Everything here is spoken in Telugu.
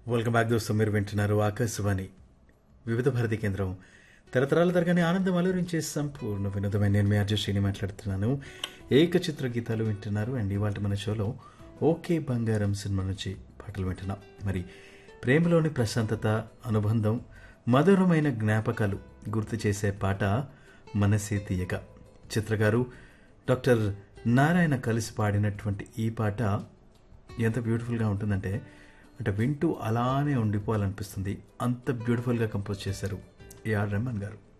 వెల్కమ్ బ్యాక్ దోస్తు మీరు వింటున్నారు ఆకాశవాణి వివిధ భారతి కేంద్రం తరతరాల తరగని ఆనందం అలరించే సంపూర్ణ వినోదమైన నేను మీ అర్జున్ శ్రీని మాట్లాడుతున్నాను ఏకచిత్ర గీతాలు వింటున్నారు అండ్ ఇవాళ మన షోలో ఓకే బంగారం సినిమా నుంచి పాటలు వింటున్నాం మరి ప్రేమలోని ప్రశాంతత అనుబంధం మధురమైన జ్ఞాపకాలు గుర్తు చేసే పాట మనసే తీయక చిత్రగారు డాక్టర్ నారాయణ కలిసి పాడినటువంటి ఈ పాట ఎంత బ్యూటిఫుల్గా ఉంటుందంటే అంటే వింటూ అలానే ఉండిపోవాలనిపిస్తుంది అంత బ్యూటిఫుల్గా కంపోజ్ చేశారు ఏఆర్ రెహమాన్ గారు